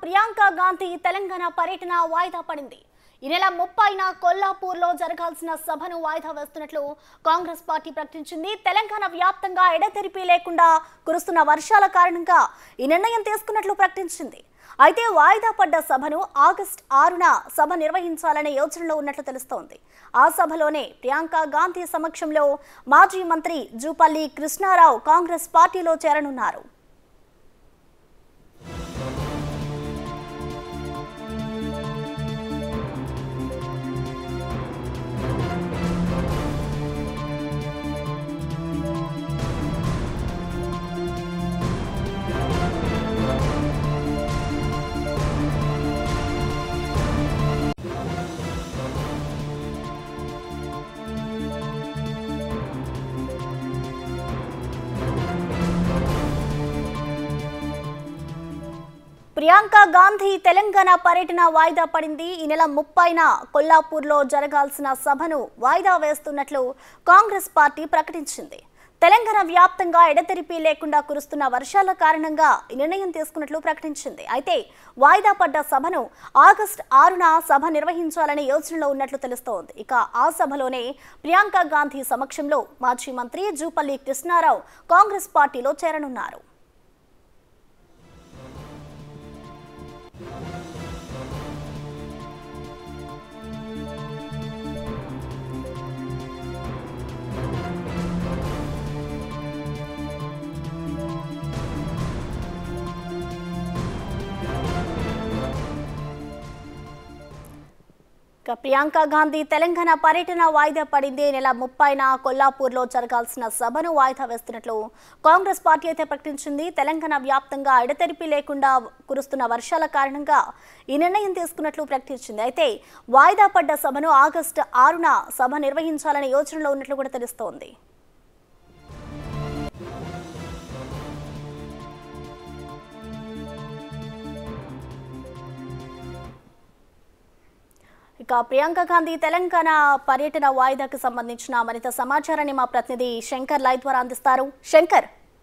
ప్రియాంక గాంధీ తెలంగాణ పర్యటన వాయిదా పడింది ఈ నెల ముప్పైన కొల్లాపూర్లో జరగాల్సిన సభను వాయిదా వేస్తున్నట్లు కాంగ్రెస్ పార్టీ ప్రకటించింది తెలంగాణ వ్యాప్తంగా ఎడతెరిపి లేకుండా కురుస్తున్న వర్షాల కారణంగా ఈ నిర్ణయం తీసుకున్నట్లు ప్రకటించింది అయితే వాయిదా పడ్డ సభను ఆగస్టు ఆరున సభ నిర్వహించాలనే యోచనలో ఉన్నట్లు తెలుస్తోంది ఆ సభలోనే ప్రియాంక గాంధీ సమక్షంలో మాజీ మంత్రి జూపల్లి కృష్ణారావు కాంగ్రెస్ పార్టీలో చేరనున్నారు ప్రియాంక గాంధీ తెలంగాణ పర్యటన వాయిదా పడింది ఈ నెల ముప్పైన కొల్లాపూర్లో జరగాల్సిన సభను వాయిదా వేస్తున్నట్లు కాంగ్రెస్ పార్టీ ప్రకటించింది తెలంగాణ వ్యాప్తంగా ఎడతెరిపి లేకుండా కురుస్తున్న వర్షాల కారణంగా ఈ నిర్ణయం తీసుకున్నట్లు ప్రకటించింది అయితే వాయిదా పడ్డ సభను ఆగస్టు ఆరున సభ నిర్వహించాలనే యోచనలో ఉన్నట్లు తెలుస్తోంది ఇక ఆ సభలోనే ప్రియాంక గాంధీ సమక్షంలో మాజీ మంత్రి జూపల్లి కృష్ణారావు కాంగ్రెస్ పార్టీలో చేరనున్నారు ఇక ప్రియాంక గాంధీ తెలంగాణ పర్యటన వాయిదా పడింది ఈ నెల ముప్పైన కొల్లాపూర్లో జరగాల్సిన సభను వాయిదా వేస్తున్నట్లు కాంగ్రెస్ పార్టీ అయితే ప్రకటించింది తెలంగాణ వ్యాప్తంగా ఎడతెరిపి లేకుండా కురుస్తున్న వర్షాల కారణంగా ఈ నిర్ణయం తీసుకున్నట్లు ప్రకటించింది అయితే వాయిదా పడ్డ సభను ఆగస్టు ఆరున సభ నిర్వహించాలనే యోచనలో ఉన్నట్లు కూడా తెలుస్తోంది ఇక ప్రియాంక గాంధీ తెలంగాణ పర్యటన వాయిదాకు సంబంధించిన మరింత సమాచారాన్ని మా ప్రతినిధి శంకర్ లైవ్ ద్వారా అందిస్తారు శంకర్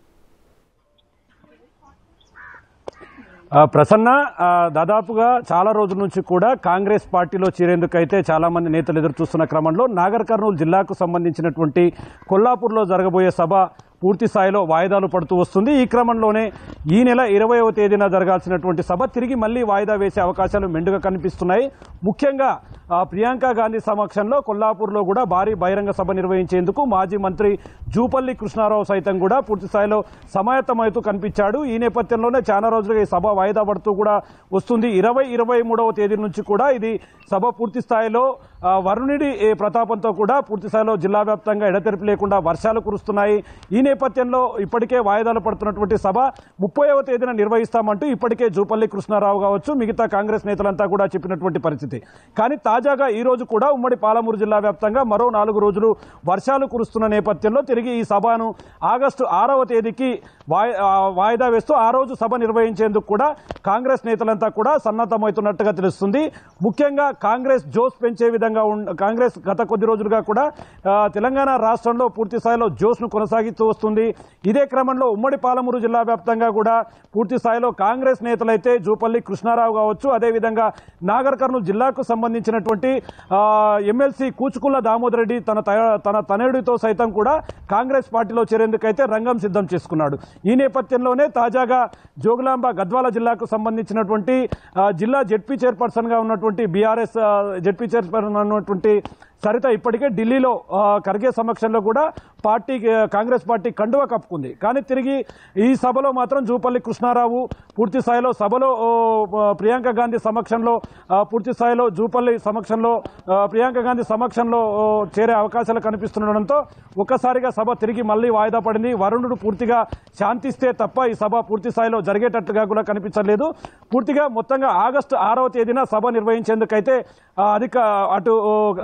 ఆ, ప్రసన్న ఆ, దాదాపుగా చాలా రోజుల నుంచి కూడా కాంగ్రెస్ పార్టీలో చేరేందుకైతే చాలా మంది నేతలు ఎదురు చూస్తున్న క్రమంలో నాగర్ కర్నూలు జిల్లాకు సంబంధించినటువంటి కొల్లాపూర్లో జరగబోయే సభ పూర్తి స్థాయిలో వాయిదాలు పడుతూ వస్తుంది ఈ క్రమంలోనే ఈ నెల ఇరవయవ తేదీన జరగాల్సినటువంటి సభ తిరిగి మళ్లీ వాయిదా వేసే అవకాశాలు మెండుగా కనిపిస్తున్నాయి ముఖ్యంగా ఆ, ప్రియాంక గాంధీ సమక్షంలో కొల్లాపూర్లో కూడా భారీ బహిరంగ సభ నిర్వహించేందుకు మాజీ మంత్రి జూపల్లి కృష్ణారావు సైతం కూడా పూర్తి స్థాయిలో సమాయత్తమవుతూ కనిపించాడు ఈ నేపథ్యంలోనే చాలా రోజులుగా ఈ సభ వాయిదా పడుతూ కూడా వస్తుంది ఇరవై ఇరవై మూడవ తేదీ నుంచి కూడా ఇది సభ పూర్తి స్థాయిలో ఆ, వరుణుడి ఏ, ప్రతాపంతో కూడా పూర్తి స్థాయిలో జిల్లా వ్యాప్తంగా ఎడతెరిపి లేకుండా వర్షాలు కురుస్తున్నాయి ఈ నేపథ్యంలో ఇప్పటికే వాయిదాలు పడుతున్నటువంటి సభ ముప్పైవ తేదీన నిర్వహిస్తామంటూ ఇప్పటికే జూపల్లి కృష్ణారావు కావచ్చు మిగతా కాంగ్రెస్ నేతలంతా కూడా చెప్పినటువంటి పరిస్థితి కానీ తాజాగా ఈ రోజు కూడా ఉమ్మడి పాలమూరు జిల్లా వ్యాప్తంగా మరో నాలుగు రోజులు వర్షాలు కురుస్తున్న నేపథ్యంలో తిరిగి ఈ సభను ఆగస్టు ఆరవ తేదీకి వాయి- ఆ, వాయిదా వేస్తూ ఆ రోజు సభ నిర్వహించేందుకు కూడా కాంగ్రెస్ నేతలంతా కూడా సన్నద్ధమవుతున్నట్టుగా తెలుస్తుంది ముఖ్యంగా కాంగ్రెస్ జోస్ పెంచే విధంగా ఉన్- కాంగ్రెస్ గత కొద్ది రోజులుగా కూడా ఆ, తెలంగాణ రాష్ట్రంలో పూర్తి స్థాయిలో జోస్ను కొనసాగిస్తూ వస్తుంది ఇదే క్రమంలో ఉమ్మడి పాలమూరు జిల్లా వ్యాప్తంగా కూడా పూర్తి స్థాయిలో కాంగ్రెస్ నేతలైతే జూపల్లి కృష్ణారావు కావచ్చు అదేవిధంగా నాగర్ కర్నూలు జిల్లాకు సంబంధించినటువంటి ఆ, ఎమ్మెల్సీ కూచుకుల్ల దామోదర్ రెడ్డి తన తయ- తన తనయుడితో సైతం కూడా కాంగ్రెస్ పార్టీలో చేరేందుకైతే రంగం సిద్ధం చేసుకున్నాడు ఈ నేపథ్యంలోనే తాజాగా జోగులాంబ గద్వాల జిల్లాకు సంబంధించినటువంటి ఆ, జిల్లా జెడ్పీ చైర్పర్సన్ గా ఉన్నటువంటి బీఆర్ఎస్ జెడ్పీ చైర్పర్సన్ ఉన్నటువంటి సరిత ఇప్పటికే ఢిల్లీలో ఆ, ఖర్గే సమక్షంలో కూడా పార్టీ కాంగ్రెస్ పార్టీ కండువా కప్పుకుంది కానీ తిరిగి ఈ సభలో మాత్రం జూపల్లి కృష్ణారావు పూర్తి స్థాయిలో సభలో ఓ, ఆ, ప్రియాంక గాంధీ సమక్షంలో ఆ, పూర్తి స్థాయిలో జూపల్లి సమక్షంలో ఆ, ప్రియాంక గాంధీ సమక్షంలో ఓ, చేరే అవకాశాలు కనిపిస్తుండడంతో ఒక్కసారిగా సభ తిరిగి మళ్లీ వాయిదా పడింది వరుణుడు పూర్తిగా శాంతిస్తే తప్ప ఈ సభ పూర్తి స్థాయిలో జరిగేటట్టుగా కూడా కనిపించలేదు పూర్తిగా మొత్తంగా ఆగస్టు ఆరవ తేదీన సభ నిర్వహించేందుకైతే ఆ, అధిక అటు ఓ, ఆ, జిల్లా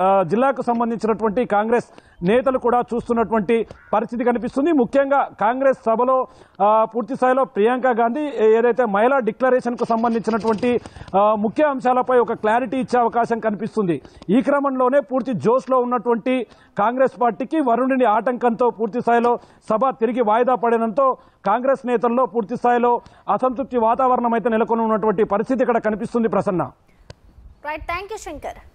జిల్లాకు సంబంధించినటువంటి కాంగ్రెస్ నేతలు కూడా చూస్తున్నటువంటి పరిస్థితి కనిపిస్తుంది ముఖ్యంగా కాంగ్రెస్ సభలో ఆ, పూర్తి స్థాయిలో ప్రియాంక గాంధీ ఏదైతే మహిళా డిక్లరేషన్ కు సంబంధించినటువంటి ఆ, ముఖ్య అంశాలపై ఒక క్లారిటీ ఇచ్చే అవకాశం కనిపిస్తుంది ఈ క్రమంలోనే పూర్తి జోష్లో ఉన్నటువంటి కాంగ్రెస్ పార్టీకి వరుణుని ఆటంకంతో పూర్తి స్థాయిలో సభ తిరిగి వాయిదా పడడంతో కాంగ్రెస్ నేతల్లో పూర్తి స్థాయిలో అసంతృప్తి వాతావరణం అయితే నెలకొని ఉన్నటువంటి పరిస్థితి ఇక్కడ కనిపిస్తుంది Prasanna right thank you Shankar